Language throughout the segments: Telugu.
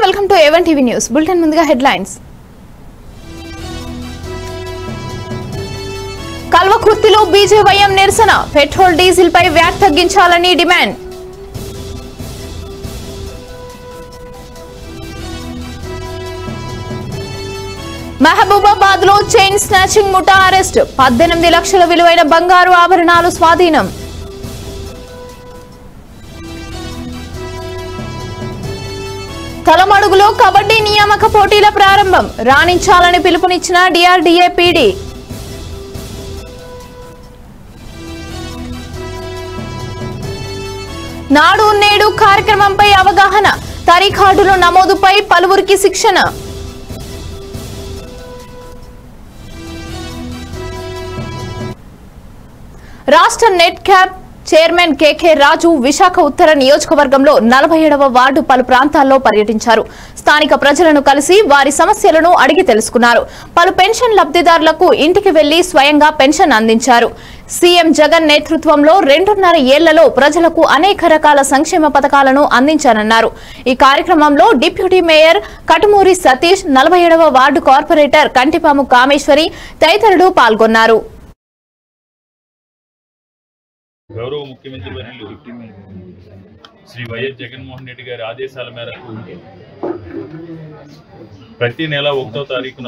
Welcome to A one TV news bulletin ముందుగా హెడ్లైన్స్ కల్వకుర్తిలో బీజేవైఎం నిరసన పెట్రోల్ డీజిల్ పై వ్యాట్ తగ్గించాలని డిమాండ్ మహబూబాబాద్ లో చైన్ స్నాచింగ్ ముఠా అరెస్ట్ పద్దెనిమిది లక్షల విలువైన బంగారు ఆభరణాలు స్వాధీనం తలమడుగులో కబడ్డీ నియామక పోటీల ప్రారంభం రాణించాలని పిలుపునిచ్చిన డిఆర్డీఏ పీడీ నాడు నేడు కార్యక్రమంపై అవగాహన తరిఖార్డుల నమోదుపై పలువురికి శిక్షణ రాష్ట్ర net cap chairman KK Raju Visakha ఉత్తర నియోజకవర్గంలో నలభై ఏడవ వార్డు పలు ప్రాంతాల్లో పర్యటించారు స్థానిక ప్రజలను కలిసి వారి సమస్యలను అడిగి తెలుసుకున్నారు పలు పెన్షన్ లబ్ధిదారులకు ఇంటికి వెళ్లి స్వయంగా పెన్షన్ అందించారు సీఎం జగన్ నేతృత్వంలో రెండున్నర ఏళ్లలో ప్రజలకు అనేక రకాల సంక్షేమ పథకాలను అందించానన్నారు ఈ కార్యక్రమంలో డిప్యూటీ మేయర్ కటుమూరి సతీష్ నలభై ఏడవ వార్డు కార్పొరేటర్ కంటిపాము కామేశ్వరి తదితరులు పాల్గొన్నారు గౌరవ ముఖ్యమంత్రి వర్యులు శ్రీ వైఎస్ జగన్మోహన్ రెడ్డి గారి ఆదేశాల మేరకు ప్రతి నెల ఒకటో తారీఖున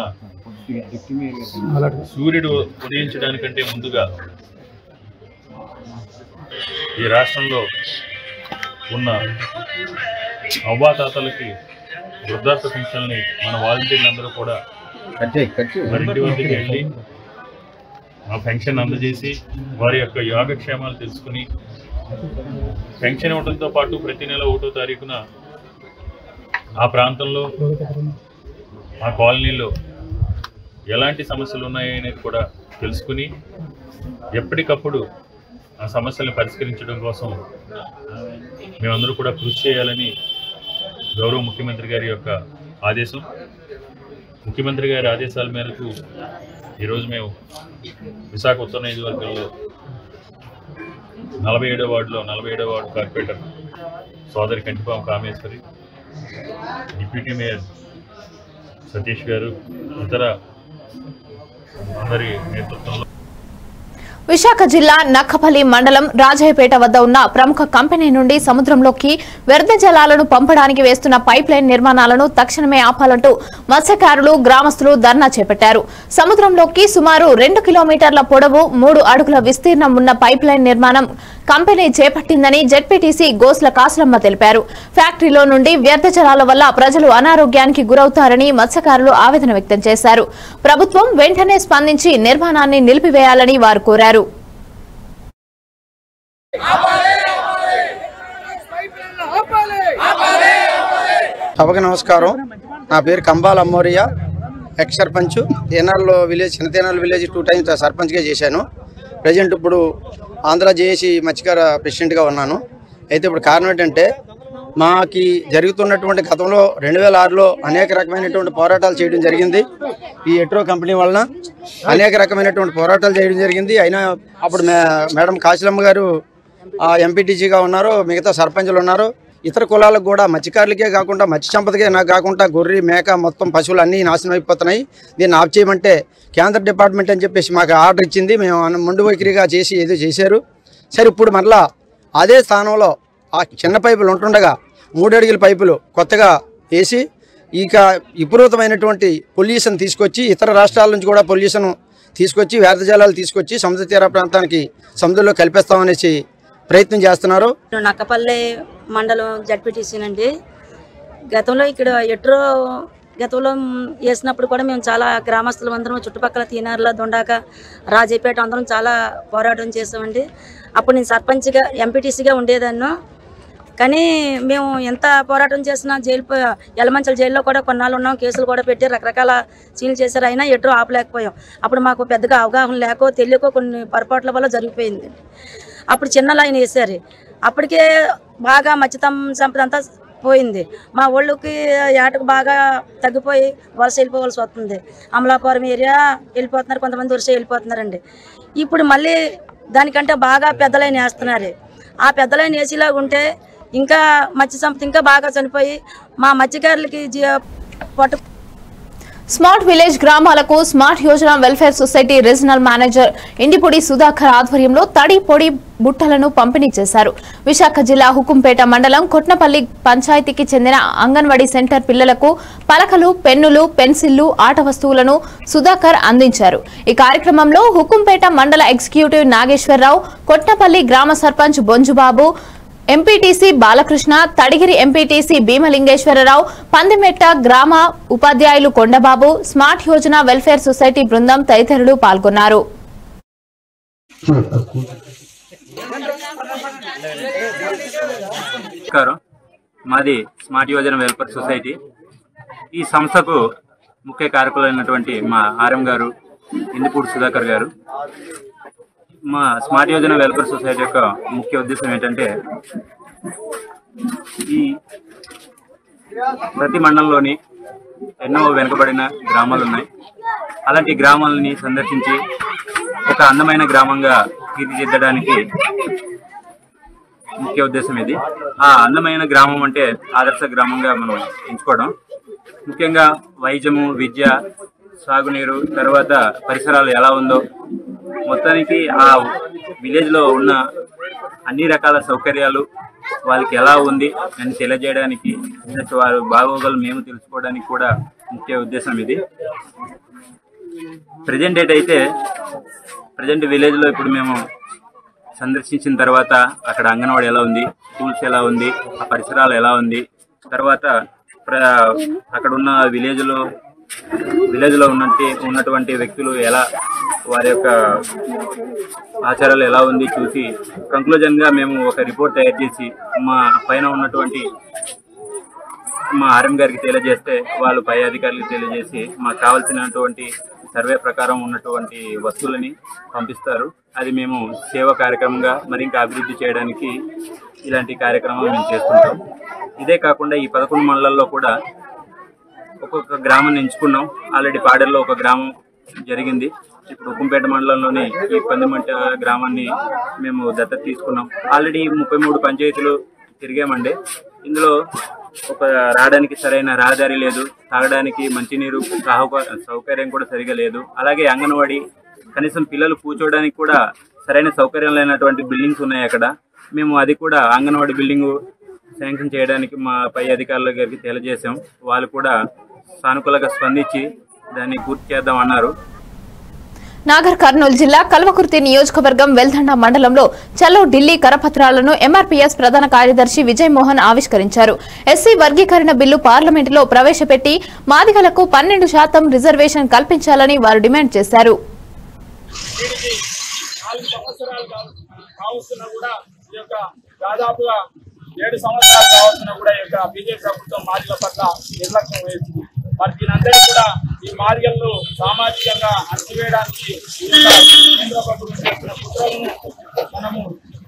సూర్యుడు ఉదయించడానికంటే ముందుగా ఈ రాష్ట్రంలో ఉన్న అవ్వాతాతలకి వృద్ధాప్య పెన్షన్ని మన వాలంటీర్లందరూ కూడా మరి ఇంటి వద్దకు వెళ్ళి ఆ పెన్షన్ అందజేసి వారి యొక్క యోగక్షేమాలు తెలుసుకుని పెన్షన్ ఇవ్వడంతో పాటు ప్రతి నెల ఒకటో తారీఖున ఆ ప్రాంతంలో ఆ కాలనీలో ఎలాంటి సమస్యలు ఉన్నాయి అనేది కూడా తెలుసుకుని ఎప్పటికప్పుడు ఆ సమస్యలను పరిష్కరించడం కోసం మేమందరూ కూడా కృషి చేయాలని గౌరవ ముఖ్యమంత్రి గారి యొక్క ఆదేశం ముఖ్యమంత్రి గారి ఆదేశాల మేరకు ఈరోజు మేము విశాఖ ఉత్తర నియోజకవర్గంలో నలభై ఏడో వార్డులో నలభై ఏడో వార్డు కార్పొరేటర్ సోదరి కంటిపాం కామేశ్వరి డిప్యూటీ మేయర్ సతీష్ గారు ఇతర అందరి నేతృత్వంలో విశాఖ జిల్లా నక్కపల్లి మండలం రాజయ్యపేట వద్ద ఉన్న ప్రముఖ కంపెనీ నుండి సముద్రంలోకి వ్యర్థ జలాలను పంపడానికి వేస్తున్న పైప్ లైన్ నిర్మాణాలను తక్షణమే ఆపాలంటూ మత్స్యకారులు గ్రామస్తులు ధర్నా చేపట్టారు సముద్రంలోకి సుమారు రెండు కిలోమీటర్ల పొడవు మూడు అడుగుల విస్తీర్ణం ఉన్న పైప్ లైన్ నిర్మాణం కంపెనీ చేపట్టిందని జెడ్పీటీసీ గోస్ల కాసులమ్మ తెలిపారు ఫ్యాక్టరీలో నుండి వ్యర్థ జలాల వల్ల ప్రజలు అనారోగ్యానికి గురవుతారని మత్స్యకారులు ఆవేదన వ్యక్తం చేశారు ప్రభుత్వం వెంటనే స్పందించి నిర్మాణాన్ని నిలిపివేయాలని వారు కోరారు సభకు నమస్కారం నా పేరు కంబాల్ అమ్మోరియా ఎక్స్ సర్పంచ్ తేనాల్లో విలేజ్ చిన్న తేనాల్ విలేజ్ టూ టైమ్స్ సర్పంచ్గా చేశాను ప్రజెంట్ ఇప్పుడు ఆంధ్ర జేఏసీ మత్స్యకార ప్రెసిడెంట్గా ఉన్నాను అయితే ఇప్పుడు కారణం ఏంటంటే మాకి జరుగుతున్నటువంటి గతంలో రెండు వేల ఆరులో అనేక రకమైనటువంటి పోరాటాలు చేయడం జరిగింది ఈ ఎట్రో కంపెనీ వలన అనేక రకమైనటువంటి పోరాటాలు చేయడం జరిగింది అయినా అప్పుడు మే- మేడం కాశీలమ్మ గారు ఎంపీటీసీగా ఉన్నారు మిగతా సర్పంచులు ఉన్నారు ఇతర కులాలకు కూడా మత్స్యకారులకే కాకుండా మత్స్య సంపదకే నాకు కాకుండా గొర్రె మేక మొత్తం పశువులు అన్నీ నాశనం అయిపోతున్నాయి దీన్ని ఆఫ్ చేయమంటే కేంద్ర డిపార్ట్మెంట్ అని చెప్పేసి మాకు ఆర్డర్ ఇచ్చింది మేము అన్న- మొండి వైఖరిగా చేసి ఏదో చేశారు సరే ఇప్పుడు మరలా అదే స్థానంలో ఆ చిన్న పైపులు ఉంటుండగా మూడడుగుల పైపులు కొత్తగా వేసి ఇక విపరీతమైనటువంటి పొల్యూషన్ తీసుకొచ్చి ఇతర రాష్ట్రాల నుంచి కూడా పొల్యూషన్ తీసుకొచ్చి వ్యర్థ జలాలు తీసుకొచ్చి సముద్ర తీర ప్రాంతానికి సముద్రంలో కలిపేస్తామనేసి ప్రయత్నం చేస్తున్నారు నేను నక్కపల్లి మండలం జడ్పీటీసీనండి గతంలో ఇక్కడ ఎట్రో గతంలో వేసినప్పుడు కూడా మేము చాలా గ్రామస్తులు అందరం చుట్టుపక్కల తీనార్ల దొండాక రాజేపేట అందరం చాలా పోరాటం చేసామండి అప్పుడు నేను సర్పంచ్గా ఎంపీటీసీగా ఉండేదాన్ని కానీ మేము ఎంత పోరాటం చేసినా జైలు పో- యలమంచల జైల్లో కూడా కొన్నాళ్ళు ఉన్నాం కేసులు కూడా పెట్టి రకరకాల సీన్లు చేశారు అయినా ఎటు ఆపలేకపోయాం అప్పుడు మాకు పెద్దగా అవగాహన లేకో తెలియకో కొన్ని పొరపాట్ల వల్ల జరిగిపోయింది అప్పుడు చిన్న లైన్ వేసారు అప్పటికే బాగా మత్స్యతం సంపద అంతా పోయింది మా ఊళ్ళకి ఏటకు బాగా తగ్గిపోయి వలస వెళ్ళిపోవాల్సి వస్తుంది అమలాపురం ఏరియా వెళ్ళిపోతున్నారు కొంతమంది వరుస వెళ్ళిపోతున్నారండి ఇప్పుడు మళ్ళీ దానికంటే బాగా పెద్ద లైన్ వేస్తున్నారు ఆ పెద్ద లైన్ వేసేలాగా ఉంటే ఇంకా మత్స్య సంపద ఇంకా బాగా చనిపోయి మా మత్స్యకారులకి జీ- పొట్ట స్మార్ట్ విలేజ్ గ్రామాలకు smart Yojana welfare society regional manager ఇండిపొడి సుధాకర్ ఆధ్వర్యంలో తడి పొడి బుట్టలను పంపిణీ చేశారు విశాఖ జిల్లా హుకుంపేట మండలం కొట్నపల్లి పంచాయతీకి చెందిన అంగన్వాడీ సెంటర్ పిల్లలకు పలకలు పెన్నులు పెన్సిళ్లు ఆట వస్తువులను సుధాకర్ అందించారు ఈ కార్యక్రమంలో హుకుంపేట మండల ఎగ్జిక్యూటివ్ నాగేశ్వరరావు కొట్నపల్లి గ్రామ సర్పంచ్ బొంజుబాబు ఎంపీటీసీ బాలకృష్ణ తడిగిరి ఎంపీటీసీ భీమలింగేశ్వరరావు పందిమెట్ట గ్రామ ఉపాధ్యాయులు Kondababu smart Yojana welfare society బృందం తదితరులు పాల్గొన్నారు నమస్కారం మాది స్మార్ట్ యోజన వెల్ఫేర్ సొసైటీ ఈ సంస్థకు ముఖ్య కారకులైనటువంటి మా ఆర్ఎం గారు ఇందుపూడి సుధాకర్ గారు మా స్మార్ట్ యోజన వెల్ఫేర్ సొసైటీ యొక్క ముఖ్య ఉద్దేశం ఏంటంటే ఈ ప్రతి మండలంలోని ఎన్నో వెనుకబడిన గ్రామాలు ఉన్నాయి అలాంటి గ్రామాలని సందర్శించి ఒక అందమైన గ్రామంగా తీర్చిదిద్దడానికి ముఖ్య ఉద్దేశం ఇది ఆ అందమైన గ్రామం అంటే ఆదర్శ గ్రామంగా మనం ఎంచుకోవడం ముఖ్యంగా వైద్యము విద్య సాగునీరు తర్వాత పరిసరాలు ఎలా ఉందో మొత్తానికి ఆ విలేజ్ లో ఉన్న అన్ని రకాల సౌకర్యాలు వాళ్ళకి ఎలా ఉంది అని తెలియజేయడానికి ప్లస్ వారు బాగోగులు మేము తెలుసుకోవడానికి కూడా ముఖ్య ఉద్దేశం ఇది ప్రజెంట్ డేట్ అయితే ప్రజెంట్ విలేజ్ లో ఇప్పుడు మేము సందర్శించిన తర్వాత అక్కడ అంగన్వాడీ ఎలా ఉంది స్కూల్స్ ఎలా ఉంది ఆ పరిసరాలు ఎలా ఉంది తర్వాత ప్ర అక్కడ ఉన్న విలేజ్ లో విలేజ్ లో ఉన్నట్టు ఉన్నటువంటి వ్యక్తులు ఎలా వారి యొక్క ఆచారాలు ఎలా ఉంది చూసి కంక్లూజన్ గా మేము ఒక రిపోర్ట్ తయారు చేసి మా పైన ఉన్నటువంటి మా ఆర్ఎం గారికి తెలియజేస్తే వాళ్ళు పై అధికారులకు తెలియజేసి మాకు కావాల్సినటువంటి సర్వే ప్రకారం ఉన్నటువంటి వస్తువులని పంపిస్తారు అది మేము సేవా కార్యక్రమంగా మరి ఇంకా అభివృద్ధి చేయడానికి ఇలాంటి కార్యక్రమాలు మేము చేస్తుంటాం ఇదే కాకుండా ఈ పదకొండు మండలాల్లో కూడా ఒక్కొక్క గ్రామాన్ని ఎంచుకున్నాం ఆల్రెడీ పాడేరులో ఒక గ్రామం జరిగింది ఇప్పుడు ఉక్కంపేట మండలంలోని ఈ పందిమంట గ్రామాన్ని మేము దత్తత తీసుకున్నాం ఆల్రెడీ ముప్పై మూడు పంచాయతీలు తిరిగామండి ఇందులో ఒక రావడానికి సరైన రహదారి లేదు తాగడానికి మంచినీరు సహక- సౌకర్యం కూడా సరిగా లేదు అలాగే అంగన్వాడీ కనీసం పిల్లలు కూర్చోవడానికి కూడా సరైన సౌకర్యం లేనటువంటి బిల్డింగ్స్ ఉన్నాయి అక్కడ మేము అది కూడా అంగన్వాడీ బిల్డింగ్ శాంక్షన్ చేయడానికి మా పై అధికారుల గారికి తెలియజేశాం వాళ్ళు కూడా సానుకూలంగా స్పందించి దాన్ని పూర్తి చేద్దాం అన్నారు నాగర్ కర్నూలు జిల్లా కల్వకుర్తి నియోజకవర్గం వెల్దండ మండలంలో చలో ఢిల్లీ కరపత్రాలను ఎంఆర్పీఎస్ ప్రధాన కార్యదర్శి విజయ్ మోహన్ ఆవిష్కరించారు ఎస్సీ వర్గీకరణ బిల్లు పార్లమెంటులో ప్రవేశపెట్టి మాదిగలకు పన్నెండు శాతం రిజర్వేషన్ కల్పించాలని వారు డిమాండ్ చేశారు వీడికి నాలుగు సంవత్సరాలు కావ- కావస్తున్నా కూడా ఈ యొక్క దాదాపుగా ఏడు సంవత్సరాలు కావస్తున్నా కూడా ఈ యొక్క బీజేపీ ప్రభుత్వం మాదిగల పట్ల నిర్లక్ష్యం వహించింది మరి దీనందరికీ కూడా ఈ మాదిగలను సామాజికంగా అణచివేయడానికి ఈ యొక్క కేంద్ర ప్రభుత్వం చేస్తున్న కుట్రలను మనము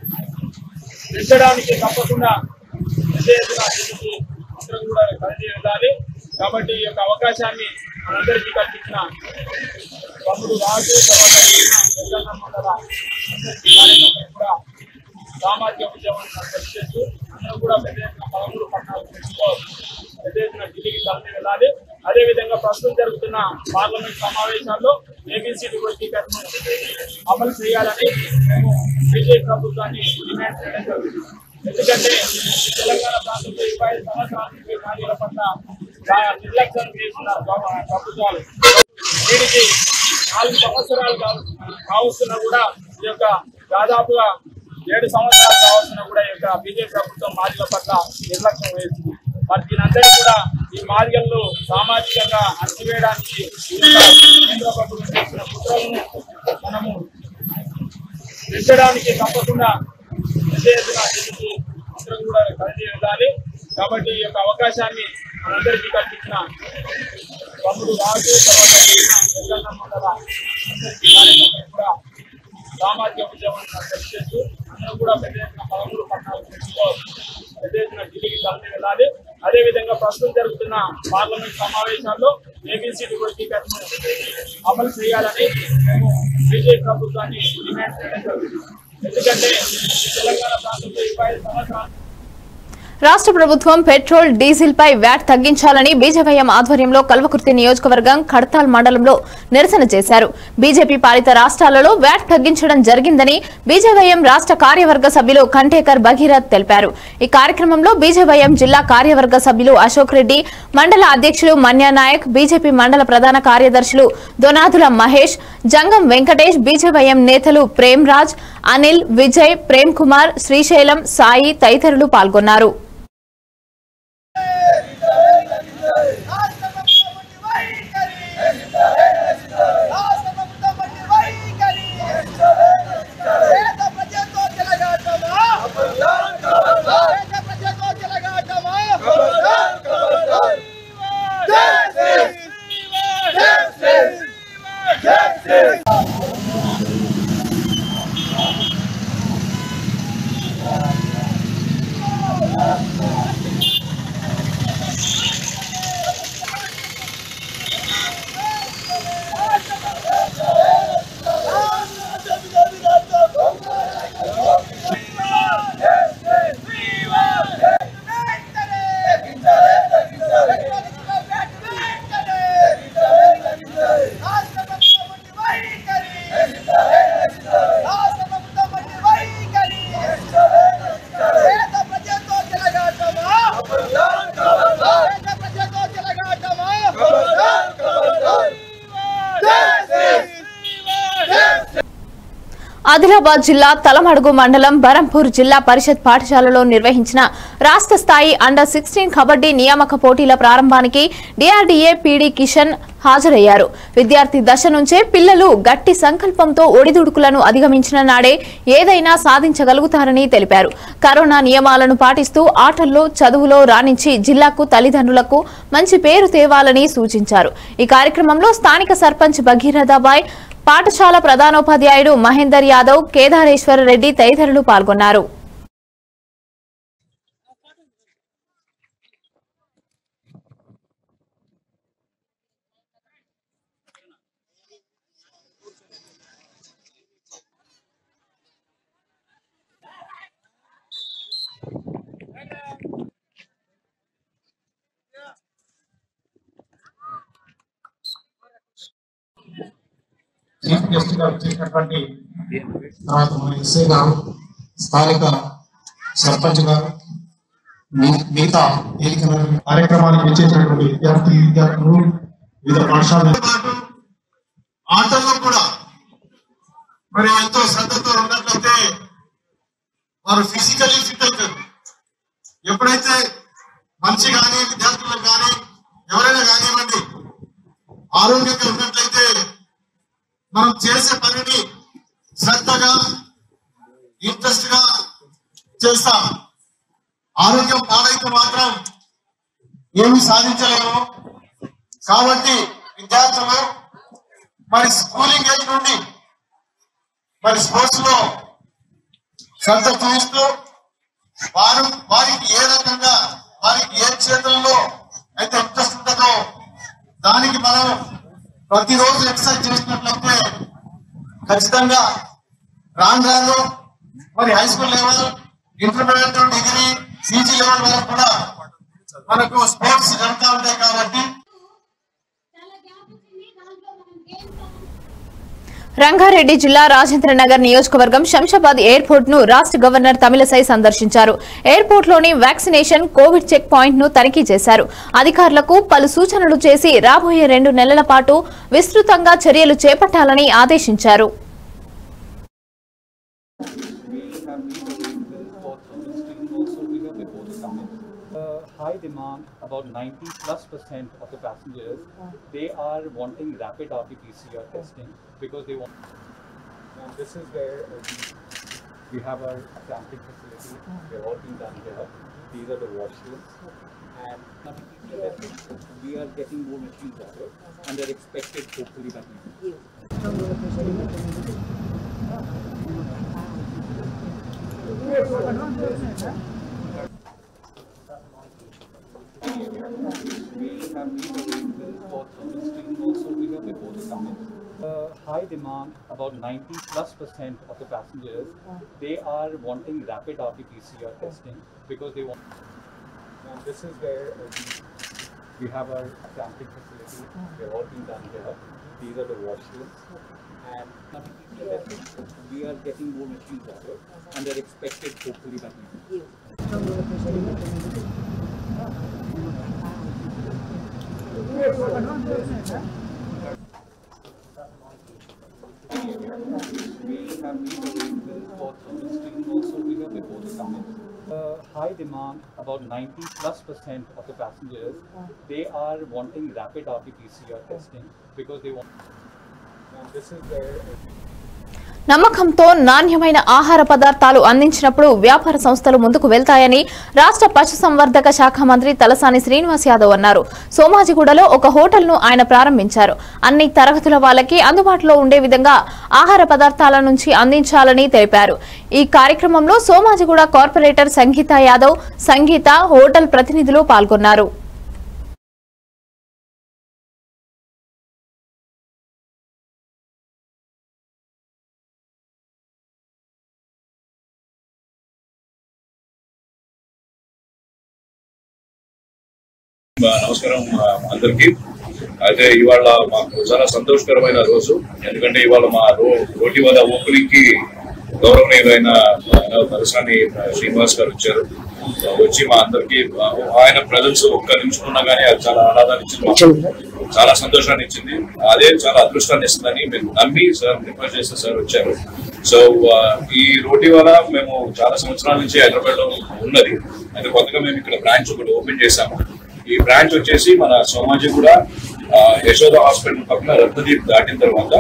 పెంచడానికి తప్పకుండా పెద్ద ఎత్తున దీనికి అందరం కూడా కలిసి వెళ్ళాలి కాబట్టి ఈ యొక్క అవకాశాన్ని మనందరికీ కల్పించిన తమ్ముడు రాజు తర్వాత తెలంగాణ మండల అందరికీ కార్యకర్తలకు కూడా సామాజిక ఉద్యమాన్ని కృషి చేస్తూ అందరూ కూడా పెద్ద ఎత్తున పదమూడు పద్నాలుగు నెలల్లో పెద్ద ఎత్తున ఢిల్లీకి తరలి వెళ్ళాలి అదేవిధంగా ప్రస్తుతం జరుగుతున్న పార్లమెంట్ సమావేశాల్లో ఏబీసీ వర్గీకరణను అమలు చేయాలని మేము బీజేపీ ప్రభుత్వాన్ని డిమాండ్ చేయడం జరుగుతుంది ఎందుకంటే ఈ తెలంగాణ ప్రాంతంలో ఇరవై ఐదు సంవత్సరాల నుంచి కార్యాల పట్ల చాలా నిర్లక్ష్యం చేస్తున్నారు గవ- ప్రభుత్వాలు వీడికి నాలుగు సంవత్సరాలు కావ- కావస్తున్నా కూడా ఈ యొక్క దాదాపుగా ఏడు సంవత్సరాలు కావస్తున్నా కూడా ఈ యొక్క బీజేపీ ప్రభుత్వం మాదిగల పట్ల నిర్లక్ష్యం వహించింది మరి దీనందరికీ కూడా ఈ మాదిగలను సామాజికంగా అణచివేయడానికి ఈ యొక్క కేంద్ర ప్రభుత్వం చేస్తున్న కుట్రలను మనము పెంచడానికి తప్పకుండా పెద్ద ఎత్తున దీనికి అందరం కూడా కలిసి వెళ్ళాలి కాబట్టి ఈ యొక్క అవకాశాన్ని మనందరికీ కల్పించిన తమ్ముడు రాజు తర్వాత తెలంగాణ మండల అందరికీ కార్యకర్తలకు కూడా సామాజిక ఉద్యమాన్ని కృషి చేస్తూ అందరూ కూడా పెద్ద ఎత్తున పదమూడు పద్నాలుగు నెలల్లో పెద్ద ఎత్తున ఢిల్లీకి తరలి వెళ్ళాలి అదేవిధంగా ప్రస్తుతం జరుగుతున్న పార్లమెంట్ సమావేశాల్లో ఏబీసీ వర్గీకరణను అమలు చేయాలని మేము బీజేపీ ప్రభుత్వాన్ని డిమాండ్ చేయడం జరుగుతుంది ఎందుకంటే ఈ తెలంగాణ ప్రాంతంలో ఇరవై ఐదు సంవత్సరాలు రాష్ట్ర ప్రభుత్వం పెట్రోల్ డీజిల్ పై వ్యాట్ తగ్గించాలని బీజేవైఎం ఆధ్వర్యంలో కల్వకుర్తి నియోజకవర్గం కడతాల్ మండలంలో నిరసన చేశారు బీజేపీ పాలిత రాష్ట్రాలలో వ్యాట్ తగ్గించడం జరిగిందని బీజేవైఎం రాష్ట్ర కార్యవర్గ సభ్యులు కంటేకర్ భగీరథ్ తెలిపారు ఈ కార్యక్రమంలో బీజేవైఎం జిల్లా కార్యవర్గ సభ్యులు అశోక్ రెడ్డి మండల అధ్యక్షులు మన్యా నాయక్ బీజేపీ మండల ప్రధాన కార్యదర్శులు దొనాదుల మహేష్ జంగం వెంకటేష్ బీజేవైఎం నేతలు ప్రేమ్ రాజ్ అనిల్ విజయ్ ప్రేమ్ కుమార్ శ్రీశైలం సాయి తదితరులు పాల్గొన్నారు ఆదిలాబాద్ జిల్లా తలమడుగు మండలం బరంపూర్ జిల్లా పరిషత్ పాఠశాలలో నిర్వహించిన రాష్ట్ర స్థాయి అండర్ సిక్స్టీన్ కబడ్డీ నియామక పోటీల ప్రారంభానికి డిఆర్డీఏ పీడీ కిషన్ హాజరయ్యారు విద్యార్థి దశ నుంచే పిల్లలు గట్టి సంకల్పంతో ఒడిదుడుకులను అధిగమించిన నాడే ఏదైనా సాధించగలుగుతారని తెలిపారు కరోనా నియమాలను పాటిస్తూ ఆటల్లో చదువులో రాణించి జిల్లాకు తల్లిదండ్రులకు మంచి పేరు తేవాలని సూచించారు ఈ కార్యక్రమంలో స్థానిక సర్పంచ్ భగీరథబాయ్ పాఠశాల ప్రధానోపాధ్యాయుడు మహేందర్ యాదవ్ కేదారేశ్వర రెడ్డి తదితరులు పాల్గొన్నారు చీఫ్ గెస్ట్ గా వచ్చేసినటువంటి తర్వాత మన ఎస్ఐ గారు స్థానిక సర్పంచ్ గారు మీ- మిగతా వేదిక మీద కార్యక్రమానికి వచ్చేసినటువంటి విద్యార్థి విద్యార్థులు వివిధ పాఠశాల ఆటల్లో కూడా మరి ఎంతో శ్రద్ధతో ఉన్నట్లయితే వారు ఫిజికల్లీ ఫిట్ అవుతారు ఎప్పుడైతే మనిషి కానీ విద్యార్థులకు కానీ ఎవరైనా కానివ్వండి ఆరోగ్యంగా ఉన్నట్లయితే మనం చేసే పనిని శ్రద్ధగా ఇంట్రెస్ట్ గా చేస్తాం ఆరోగ్యం పాడైతే మాత్రం ఏమి సాధించలేము కాబట్టి విద్యార్థులు మరి స్కూలింగ్ ఏజ్ నుండి మరి స్పోర్ట్స్ లో శ్రద్ధ చూపిస్తూ వారు వారికి ఏ రకంగా వారికి ఏ క్షేత్రంలో అయితే ఇంట్రెస్ట్ ఉంటుందో దానికి మనం ప్రతిరోజు ఎక్సర్సైజ్ చేసినట్లయితే ఖచ్చితంగా రాను రాను మరి high school level intermediate degree PG level వరకు కూడా మనకు స్పోర్ట్స్ జరుగుతూ ఉంటాయి కాబట్టి రంగారెడ్డి జిల్లా రాజేంద్రనగర్ నియోజకవర్గం శంషాబాద్ ఎయిర్పోర్ట్ ను రాష్ట్ర గవర్నర్ తమిళసై సందర్శించారు ఎయిర్పోర్ట్ లోని వ్యాక్సినేషన్ కోవిడ్ చెక్ పాయింట్ ను తనిఖీ చేశారు అధికారులకు పలు సూచనలు చేసి రాబోయే రెండు నెలల పాటు విస్తృతంగా చర్యలు చేపట్టాలని ఆదేశించారు uh, high demand, about 90 plus percent of the passengers, they are wanting rapid RT-PCR testing because they want. And this is where uh, we, we have our sampling facility. They're all being done here. These are the washrooms. And PCR testing, we are getting more machines ordered, and they're expected hopefully by next year. We have these available for thermal screening also we have before they come in. Uh, high demand, about 90 plus percent of the passengers, they are wanting rapid RT-PCR testing because they want. And this is where uh, we, we have our sampling facility. They're all being done here. These are the washrooms. And we are getting more machines ordered and they're expected hopefully by next year. We have made arrangements for thermal screening also here before they come in. Uh, high demand, about 90 plus percent of the passengers, they are wanting rapid RT-PCR testing because they want. And this is where uh, నమ్మకంతో నాణ్యమైన ఆహార పదార్థాలు అందించినప్పుడు వ్యాపార సంస్థలు ముందుకు వెళ్తాయని రాష్ట్ర పశుసంవర్ధక శాఖ మంత్రి తలసాని శ్రీనివాస్ యాదవ్ అన్నారు సోమాజిగూడలో ఒక హోటల్ను ఆయన ప్రారంభించారు అన్ని తరగతుల వాళ్ళకి అందుబాటులో ఉండే విధంగా ఆహార పదార్థాల నుంచి అందించాలని తెలిపారు ఈ కార్యక్రమంలో సోమాజిగూడ కార్పొరేటర్ సంగీత యాదవ్ సంగీత హోటల్ ప్రతినిధులు పాల్గొన్నారు ఆ, నమస్కారం ఆ, అందరికీ అయితే ఇవాళ మాకు చాలా సంతోషకరమైన రోజు ఎందుకంటే ఇవాళ మా రో రోటి వల్ల ఓపెనింగ్ కి గౌరవనీయులైన ఆ, తలసాని ఆ, శ్రీనివాస్ గారు వచ్చారు ఆ, వచ్చి మా అందరికి ఆయన ప్రజెన్స్ ఒక్క నిమిషం ఉన్నా కానీ అది చాలా ఆహ్లాదాన్ని ఇచ్చింది మాకు. చాలా సంతోషాన్ని ఇచ్చింది అదే చాలా అదృష్టాన్ని ఇస్తుందని మేము నమ్మి సార్ రిక్వెస్ట్ చేస్తే సార్ వచ్చారు సో ఆ, ఈ రోటి వల్ల మేము చాలా సంవత్సరాల నుంచి హైదరాబాద్ లో ఉన్నది అయితే కొత్తగా మేము ఇక్కడ బ్రాంచ్ ఒకటి ఓపెన్ చేశాము ఈ బ్రాంచ్ వచ్చేసి మన సోమాజి కూడా ఆ, యశోద హాస్పిటల్ పక్కన రత్నదీప్ దాటిన తర్వాత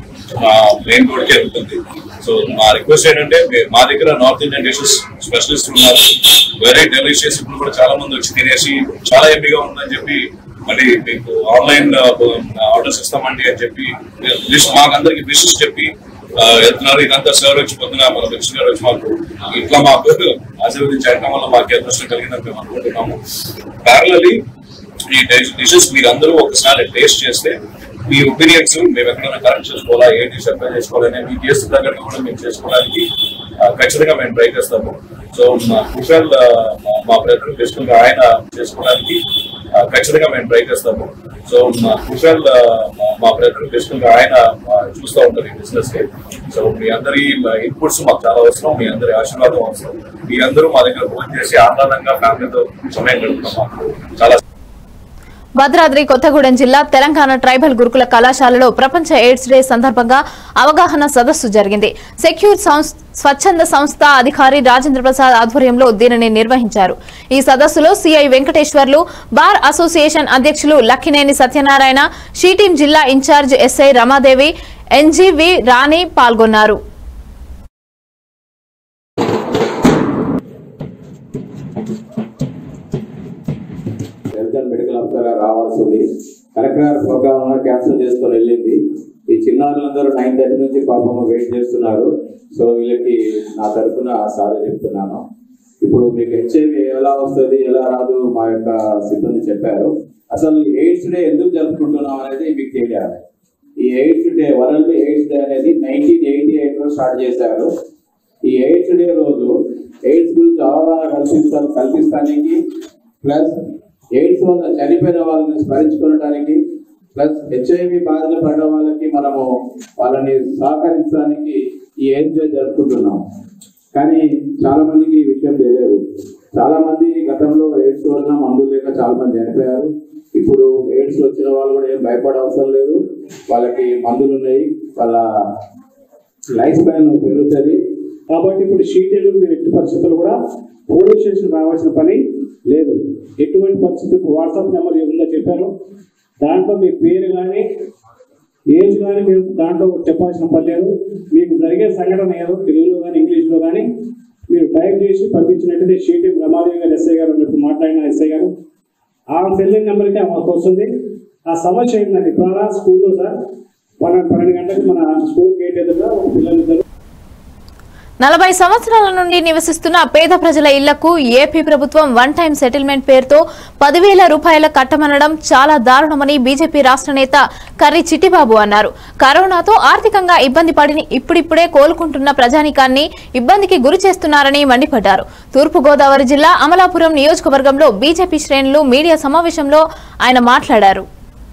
మెయిన్ రోడ్ కి వెళ్తుంది సో మా రిక్వెస్ట్ ఏంటంటే మీ- మా దగ్గర నార్త్ ఇండియన్ డిషెస్ స్పెషలిస్ట్ ఉన్నారు వెరీ డెలిషియస్ ఇప్పుడు కూడా చాలా మంది వచ్చి తినేసి చాలా ఎంపీగా ఉందని చెప్పి మరి మీకు ఆన్లైన్ ఆర్డర్స్ ఇస్తామండి అని చెప్పి లిస్ట్ మాకందరికి విషెస్ చెప్పి ఆ, వెళ్తున్నారు ఇదంతా సార్ వచ్చి పొద్దున మన మినిస్టర్ గారు వచ్చి మాకు ఇట్లా మాకు ఆశీర్వదించడం వల్ల మాకు అదృష్టం కలిగిందని మేము అనుకుంటున్నాము ప్యారలీ ఈ డిషెస్ మీరు అందరూ ఒకసారి టేస్ట్ చేస్తే మీ ఒపీనియన్స్ మేము ఎక్కడైనా కరెక్ట్ చేసుకోవాలా ఏ డిష్ అప్లై చేసుకోవాలని మీ టేస్ట్ తగ్గట్టు కూడా మేము చేసుకోవడానికి ఆ, ఖచ్చితంగా మేము ట్రై చేస్తాము సో మా కుషల్ ఆ, మా- మా బ్రదర్ బేసికల్గా ఆయన చేసుకోవడానికి ఆ, ఖచ్చితంగా మేము ట్రై చేస్తాము సో మా కుషల్ ఆ, మా- మా బ్రదర్ బేసికల్గా ఆయన ఆ, చూస్తూ ఉంటారు ఈ బిజినెస్ కి సో మీ అందరి ఇన్పుట్స్ మాకు చాలా అవసరం మీ అందరి ఆశీర్వాదం అవసరం మీ అందరూ మా దగ్గర ఫోన్ చేసి ఆహ్లాదంగా ఫ్యామిలీతో సమయం గడుపుతాం మాకు చాలా భద్రాద్రి కొత్తగూడెం జిల్లా తెలంగాణ ట్రైబల్ గురుకుల కళాశాలలో ప్రపంచ ఎయిడ్స్ డే సందర్భంగా అవగాహన సదస్సు జరిగింది సెక్యూర్ సంస్- స్వచ్ఛంద సంస్థ అధికారి రాజేంద్ర ప్రసాద్ ఆధ్వర్యంలో దీనిని నిర్వహించారు ఈ సదస్సులో సిఐ వెంకటేశ్వర్లు బార్ అసోసియేషన్ అధ్యక్షులు లక్కినేని సత్యనారాయణ షీటీం జిల్లా ఇన్ఛార్జ్ ఎస్ఐ రమాదేవి ఎన్జీవి రాణి పాల్గొన్నారు హెల్త్ అండ్ మెడికల్ ఆఫీసర్ గా రావాల్సింది కలెక్టర్ ప్రోగ్రామ్ క్యాన్సిల్ చేసుకొని వెళ్ళింది ఈ చిన్నారులందరూ నైన్ థర్టీ నుంచి పాపం వెయిట్ చేస్తున్నారు సో వీళ్ళకి నా తరఫున సారీ చెప్తున్నాను ఇప్పుడు మీకు హెచ్ఐవి ఎలా వస్తుంది ఎలా రాదు మా యొక్క సిబ్బంది చెప్పారు అసలు ఎయిడ్స్ డే ఎందుకు జరుపుకుంటున్నాం అనేది మీకు తెలియాలి ఈ AIDS day world AIDS day అనేది నైన్టీన్ ఎయిటీ ఎయిట్ లో స్టార్ట్ చేశారు ఈ ఎయిడ్స్ డే రోజు ఎయిడ్స్ గురించి అవగాహన కల్పిస్తా కల్పిస్తానికి ప్లస్ ఎయిడ్స్ వల్ల చనిపోయిన వాళ్ళని స్మరించుకోవడానికి ప్లస్ హెచ్ఐవి బారిన పడ్డ వాళ్ళకి మనము వాళ్ళని సహకరించడానికి ఈ ఎయిడ్స్ డే జరుపుకుంటున్నాం కానీ చాలా మందికి ఈ విషయం తెలియదు చాలా మంది గతంలో ఎయిడ్స్ వలన మందులు లేక చాలా మంది చనిపోయారు ఇప్పుడు ఎయిడ్స్ వచ్చిన వాళ్ళు కూడా ఏం భయపడే అవసరం లేదు వాళ్ళకి మందులు ఉన్నాయి వాళ్ళ లైఫ్ స్పాన్ పెరుగుతుంది కాబట్టి ఇప్పుడు షీటెడ్ మీరు ఎట్టి పరిస్థితుల్లో కూడా పోలీస్ స్టేషన్ రావాల్సిన పని లేదు ఎటువంటి పరిస్థితి వాట్సాప్ నెంబర్ ఉందో చెప్పారు దాంట్లో మీ పేరు కానీ ఏజ్ కానీ మీరు దాంట్లో చెప్పాల్సిన పని లేదు మీకు జరిగే సంఘటన ఏదో తెలుగులో కానీ ఇంగ్లీష్లో కానీ మీరు టైప్ చేసి పంపించినట్టయితే షీటీ రమాదేవి గారు ఎస్ఐ గారు ఉన్నట్టు మాట్లాడిన ఎస్ఐ గారు ఆ సెల్ నెంబర్కి మాకు వస్తుంది ఆ సమస్య ఏంటంటే ఇప్పుడు స్కూల్లో సార్ పన్నెండు పన్నెండు గంటలకు మన స్కూల్ గేట్ ఎదురుగా ఒక పిల్లలు ఇద్దరు నలభై సంవత్సరాల నుండి నివసిస్తున్న పేద ప్రజల ఇళ్లకు ఏపీ ప్రభుత్వం వన్ టైం సెటిల్మెంట్ పేరుతో పదివేల రూపాయల కట్టమనడం చాలా దారుణమని బీజేపీ రాష్ట్ర నేత కర్రి చిట్టిబాబు అన్నారు కరోనాతో ఆర్థికంగా ఇబ్బంది పడి ఇప్పుడిప్పుడే కోలుకుంటున్న ప్రజానికాన్ని ఇబ్బందికి గురి చేస్తున్నారని మండిపడ్డారు తూర్పుగోదావరి జిల్లా అమలాపురం నియోజకవర్గంలో బీజేపీ శ్రేణులు మీడియా సమావేశంలో ఆయన మాట్లాడారు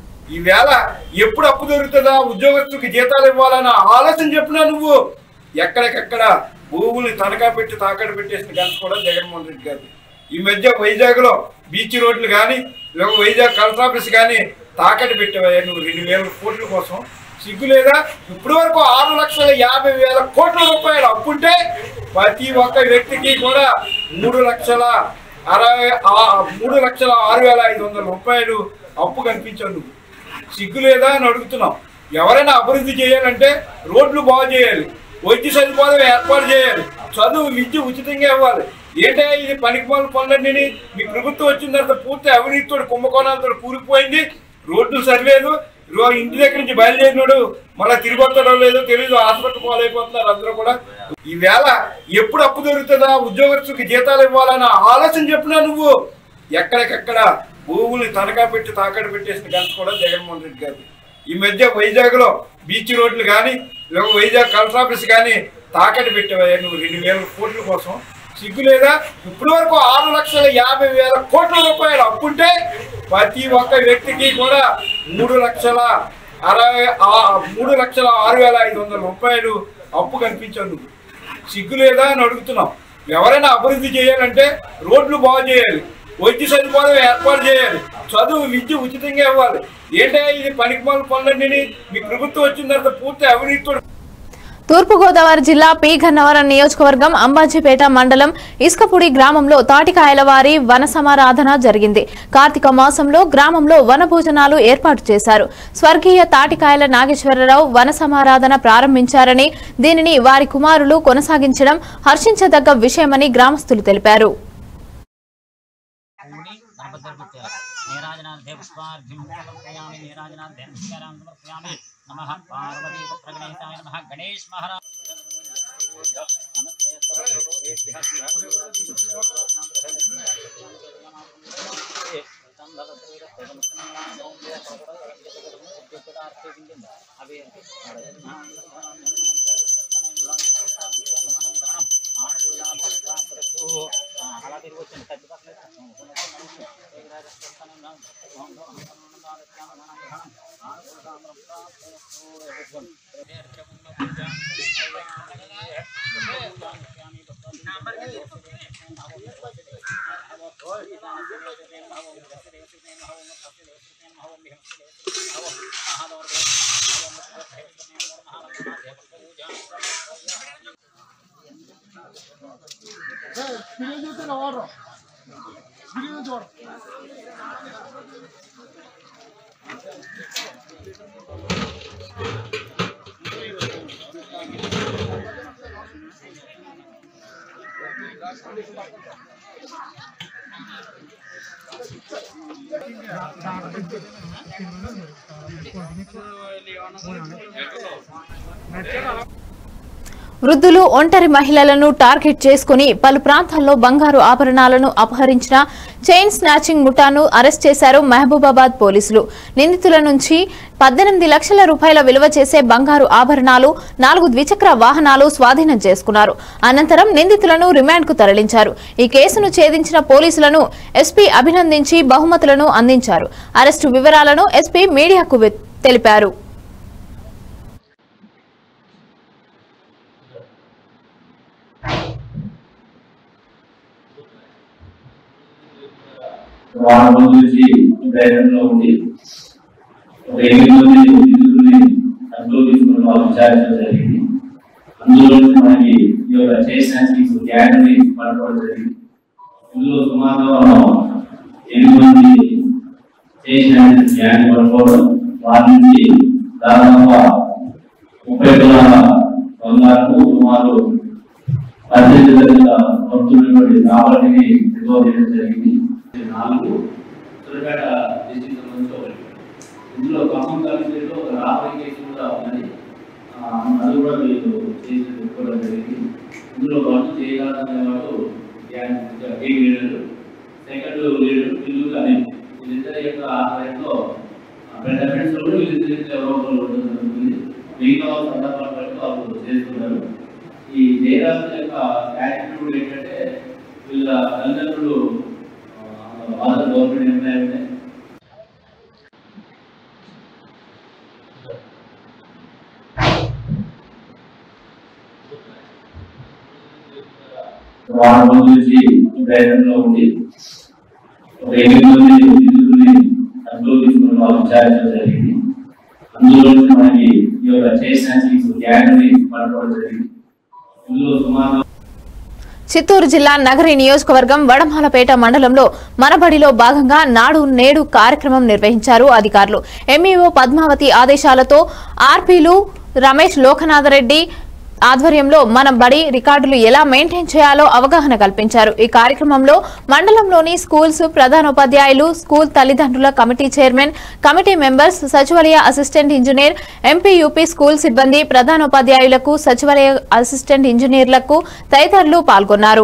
ఈవేళ ఎప్పుడు అప్పు దొరుకుతుందా ఉద్యోగస్తుకి జీతాలు ఇవ్వాలన్న ఆలోచన చెప్పినా నువ్వు ఎక్కడికెక్కడ భూములు తనఖా పెట్టి తాకట్టు పెట్టేసిన గంట కూడా జగన్మోహన్ రెడ్డి గారు ఈ మధ్య వైజాగ్ లో బీచ్ రోడ్లు కానీ లేక వైజాగ్ కలెక్టర్ ఆఫీస్ కానీ తాకట్టు పెట్టావయ్యా నువ్వు రెండు వేల కోట్ల కోసం సిగ్గు లేదా ఇప్పటి వరకు ఆరు లక్షల యాభై వేల కోట్ల రూపాయలు అప్పుంటే ప్రతి ఒక్క వ్యక్తికి కూడా మూడు లక్షల అరవై ఆ- మూడు లక్షల ఆరు వేల ఐదు వందల రూపాయలు అప్పు కనిపించావు నువ్వు సిగ్గు లేదా అని అడుగుతున్నాం ఎవరైనా అభివృద్ధి చేయాలంటే రోడ్లు బాగు చేయాలి వైద్య సదుపాయం ఏర్పాటు చేయాలి చదువు విద్య ఉచితంగా ఇవ్వాలి ఏంటో ఇది పనికిమాల పనులన్నీ మీ ప్రభుత్వం వచ్చిన తర్వాత పూర్తి అవినీతితో కుంభకోణాలతో కూలిపోయింది రోడ్లు సరిలేదు రో- ఇంటి దగ్గర నుంచి బయలుదేరినాడు మళ్ళీ తిరిగి వస్తాడో లేదో తెలియదు హాస్పిటల్ పాలైపోతున్నారు అందరూ కూడా ఈవేళ ఎప్పుడు అప్పు దొరుకుతుందా ఉద్యోగస్తుకి జీతాలు ఇవ్వాలన్న ఆలోచన చెప్పినా నువ్వు ఎక్కడికెక్కడ భూములు తనఖా పెట్టి తాకట్టు పెట్టేసిన గంట కూడా జగన్మోహన్ రెడ్డి గారు ఈ మధ్య వైజాగ్ లో బీచ్ రోడ్లు కానీ లేక వైజాగ్ కలెక్టర్ ఆఫీస్ కానీ తాకట్టు పెట్టావయ్యా నువ్వు రెండు వేల కోట్ల కోసం సిగ్గు లేదా ఇప్పటి వరకు ఆరు లక్షల యాభై వేల కోట్ల రూపాయలు అప్పుంటే ప్రతి ఒక్క వ్యక్తికి కూడా మూడు లక్షల అరవై ఆ- మూడు లక్షల ఆరు వేల ఐదు వందల రూపాయలు అప్పు కనిపించావు నువ్వు సిగ్గు లేదా అని అడుగుతున్నాం ఎవరైనా అభివృద్ధి చేయాలంటే రోడ్లు బాగు చేయాలి వైద్య సదుపాయం ఏర్పాటు చేయాలి చదువు విద్య ఉచితంగా ఇవ్వాలి ఏంటో ఇది పనికిమాల పనులన్నీ మీ ప్రభుత్వం వచ్చిన తర్వాత పూర్తి అవినీతితో తూర్పుగోదావరి జిల్లా పి గన్నవరం నియోజకవర్గం అంబాజీపేట మండలం ఇసుకపుడి గ్రామంలో తాటికాయల వారి వన సమారాధన జరిగింది కార్తీక మాసంలో గ్రామంలో వన భోజనాలు ఏర్పాటు చేశారు స్వర్గీయ తాటికాయల నాగేశ్వరరావు వన సమారాధన ప్రారంభించారని దీనిని వారి కుమారులు కొనసాగించడం హర్షించదగ్గ విషయమని గ్రామస్తులు తెలిపారు నీరాజనాథే పుష్పార్ఘ్యం సమర్పయామి నీరాజనాథే నమస్కారం సమర్పయామి నమః పార్వతీ పుత్రగణేశాయ నమః గణేష్ మహారాజ్ అలా తిరిగి వచ్చింది వృద్ధులు ఒంటరి మహిళలను టార్గెట్ చేసుకుని పలు ప్రాంతాల్లో బంగారు ఆభరణాలను అపహరించిన చైన్ స్నాచింగ్ ముఠాను అరెస్ట్ చేశారు మహబూబాబాద్ పోలీసులు నిందితుల నుంచి పద్దెనిమిది లక్షల రూపాయల విలువ చేసే బంగారు ఆభరణాలు నాలుగు ద్విచక్ర వాహనాలు స్వాధీనం చేసుకున్నారు అనంతరం నిందితులను రిమాండ్కు తరలించారు ఈ కేసును ఛేదించిన పోలీసులను ఎస్పీ అభినందించి బహుమతులను అందించారు అరెస్టు వివరాలను ఎస్పీ మీడియాకు వె- తెలిపారు వారం రోజుల నుంచి ప్రయత్నంలో ఉంది ఒక ఎనిమిది మంది నిందితుల్ని అదుపులో తీసుకుని వాళ్ళు విచారించడం జరిగింది అందులో నుంచి మనకి ఈ యొక్క చేసిన గ్యాంగ్ని పట్టుకోవడం జరిగింది ఇందులో సుమారుగా మనం ఎనిమిది మంది చేసిన గ్యాంగ్ పట్టుకోవడం వారి నుంచి దాదాపుగా ముప్పై తులాల బంగారు సుమారు పద్దెనిమిది లక్షల మొత్తం రాబడిని రికవర్ చేయడం జరిగింది నాలుగు సూర్యపేట డిస్టిక్ సంబంధించి ఒకటి ఇందులో ఖమ్మం కాలేజీలో ఒక రాబడి కేసు కూడా ఉన్నది ఆ, అది కూడా వీళ్ళు చేసి పెట్టుకోవడం జరిగింది జయరాజ్ అనేవాడు ఏ లీడర్ సెకండ్ లీడర్ వీళ్ళు అనే వీళ్ళిద్దరి యొక్క ఆధ్వర్యంలో ఫ్రెండ్స్ కూడా వీళ్ళిద్దరి ఎవరో ఒకరు ఉండడం జరుగుతుంది మిగతా వాళ్ళ సందర్భాలు బట్టి వాళ్ళు చేస్తున్నారు ఈ జయరాజ్ యొక్క యాటిట్యూడ్ ఏంటంటే వీళ్ళ తల్లిదండ్రులు వాళ్ళ గవర్నమెంట్ నిర్ణయమే వారం రోజుల నుంచి ఈ ప్రయత్నంలో ఉంది ఒక ఎనిమిది మంది నిధులని అడ్డు తీసుకుని వాళ్ళు విచారించడం జరిగింది అందులో నుంచి మనకి ఈ యొక్క చైన్ స్నాచింగ్స్ గ్యాంగ్ని పట్టుకోవడం జరిగింది ఇందులో సుమారు చిత్తూరు జిల్లా నగరి నియోజకవర్గం వడమాలపేట మండలంలో మనబడిలో భాగంగా నాడు నేడు కార్యక్రమం నిర్వహించారు అధికారులు ఎంఈఓ పద్మావతి ఆదేశాలతో ఆర్పీలు రమేష్ లోకనాథరెడ్డి ఆధ్వర్యంలో మన బడి రికార్డులు ఎలా మెయింటైన్ చేయాలో అవగాహన కల్పించారు ఈ కార్యక్రమంలో మండలంలోని స్కూల్స్ ప్రధానోపాధ్యాయులు స్కూల్ తల్లిదండ్రుల కమిటీ చైర్మన్ కమిటీ మెంబర్స్ సచివాలయ assistant engineer MP UP school సిబ్బంది ప్రధానోపాధ్యాయులకు సచివాలయ అసిస్టెంట్ ఇంజనీర్లకు తదితరులు పాల్గొన్నారు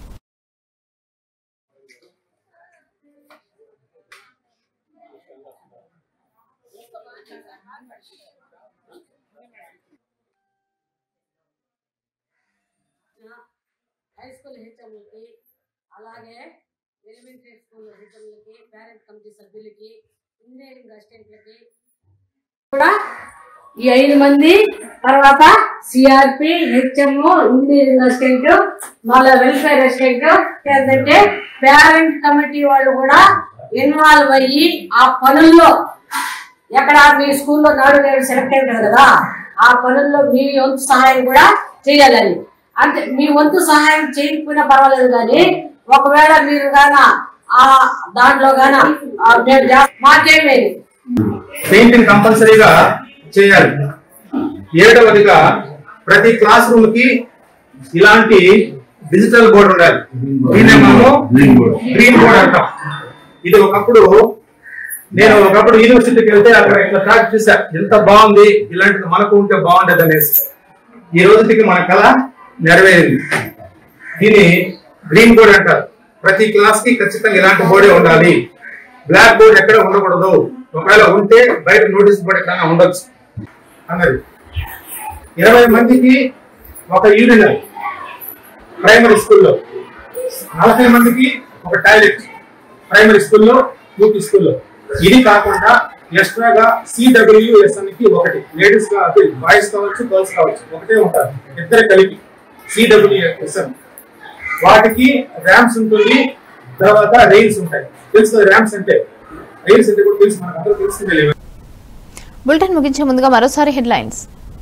హై స్కూల్ హెచ్ఎంలకి అలాగే ఎలిమెంటరీ స్కూల్ హెచ్ఎంలకి పేరెంట్ కమిటీ సభ్యులకి ఇంజనీరింగ్ అసిస్టెంట్లకి కూడా ఈ ఐదు మంది తర్వాత సిఆర్పి హెచ్ఎం ఇంజనీరింగ్ అసిస్టెంట్ మళ్ళీ వెల్ఫేర్ అసిస్టెంట్ ఏంటంటే పేరెంట్ కమిటీ వాళ్ళు కూడా ఇన్వాల్వ్ అయ్యి ఆ పనుల్లో ఎక్కడ మీ స్కూల్లో నాడు నేడు సెలెక్ట్ అయ్యారు కదా ఆ పనుల్లో మీ వంతు సహాయం కూడా చేయాలని అంటే మీ వంతు సహాయం చేయకపోయినా పర్వాలేదు కానీ ఒకవేళ మీరు గాన ఆ దాంట్లో గాన ఆ నేను చేస్తా- మాకేమీ పెయింటింగ్ కంపల్సరీగా చేయాలి ఏడవదిగా ప్రతి క్లాస్ రూమ్ కి ఇలాంటి డిజిటల్ బోర్డు ఉండాలి దీన్నే మనము గ్రీన్ బోర్డ్ అంటాం ఇది ఒకప్పుడు నేను ఒకప్పుడు యూనివర్సిటీకి వెళ్తే అక్కడ ఇట్లా ట్రాక్ చూసా ఎంత బాగుంది ఇలాంటిది మనకు ఉంటే బాగుండేది అనేసి ఈ రోజుకి మన కళ నెరవేరింది దీన్ని గ్రీన్ బోర్డ్ అంటారు ప్రతి క్లాస్ కి ఖచ్చితంగా ఇలాంటి బోర్డే ఉండాలి బ్లాక్ బోర్డ్ ఎక్కడ ఉండకూడదు ఒకవేళ ఉంటే బయట నోటీస్ బోర్డు ఎక్కడైనా ఉండొచ్చు అన్నది ఇరవై మందికి ఒక యూరినల్ ప్రైమరీ స్కూల్లో నలభై మందికి ఒక టాయిలెట్ ప్రైమరీ స్కూల్లో యూపీ స్కూల్లో ఇది కాకుండా ఎక్స్ట్రాగా సిడబ్ల్యూఎస్ అని ఒకటి లేడీస్ బాయ్స్ కావచ్చు గర్ల్స్ కావచ్చు ఒకటే ఉంటారు ఇద్దరు కలిపి సిడబ్ల్యూఎస్ అని వాటికి ర్యామ్స్ ఉంటుంది తర్వాత రైల్స్ ఉంటాయి తెలుసు ర్యామ్స్ అంటే రైల్స్ అంటే కూడా తెలుసు మనకు అందరూ తెలుస్తుంది బులెటిన్ ముగించే ముందుగా మరోసారి హెడ్లైన్స్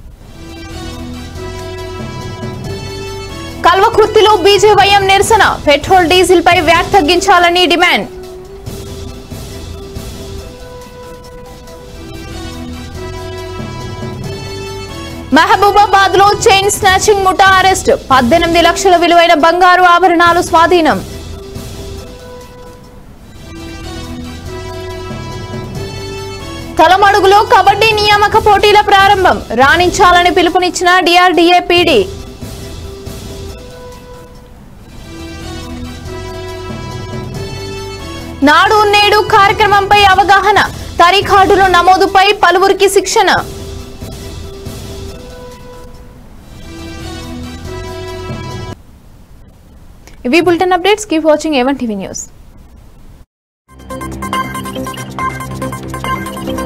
కల్వకుర్తిలో బీజేవైఎం నిరసన పెట్రోల్ డీజిల్ పై వ్యాట్ తగ్గించాలని డిమాండ్ మహబూబాబాద్ లో చైన్ స్నాచింగ్ ముఠా అరెస్ట్ పద్దెనిమిది లక్షల విలువైన బంగారు ఆభరణాలు స్వాధీనం తలమడుగులో కబడ్డీ నియామక పోటీల ప్రారంభం రాణించాలని పిలుపునిచ్చిన డిఆర్డీఏ పీడీ నాడు నేడు కార్యక్రమంపై అవగాహన తరిఖార్డుల నమోదుపై పలువురికి శిక్షణ ఇవి bulletin updates keep watching A one TV news